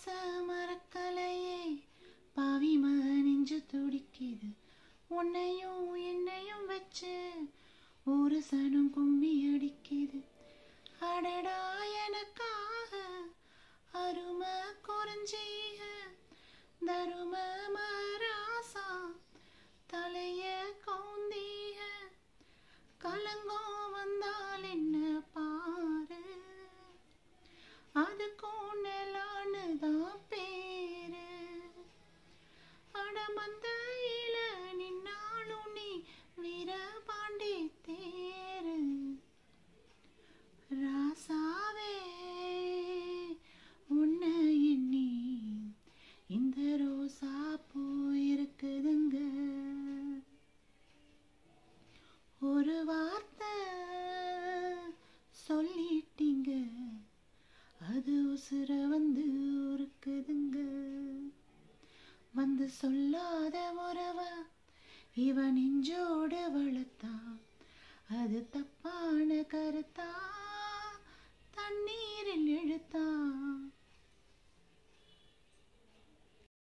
ஆச மறக்கலையே பாவி நெஞ்சு துடிக்குது உன்னையும் என்னையும் வச்சு ஒரு சனம் கும்மி அடிக்குது அடடா எனக்காக அருமை குறைஞ்சீக தரும மராசா தலைய கவுந்தீக கலங்கம் வந்தால் என்ன பாரு அதுக்கும் நிலான்னு தான் பேரு அடமந்தையில நின்னாலும் நீ வீரபாண்டி தேரு ராசாவே உன்னை எண்ணி இந்த ரோசா பூ இருக்குதுங்க ஒரு வார்த்தை சொல்லிட்டீங்க அது உசுர வந்து உருக்குதுங்க வந்து சொல்லாத உறவ இவன் நெஞ்சோடு வளர்த்தான் அது தப்பான கருத்தா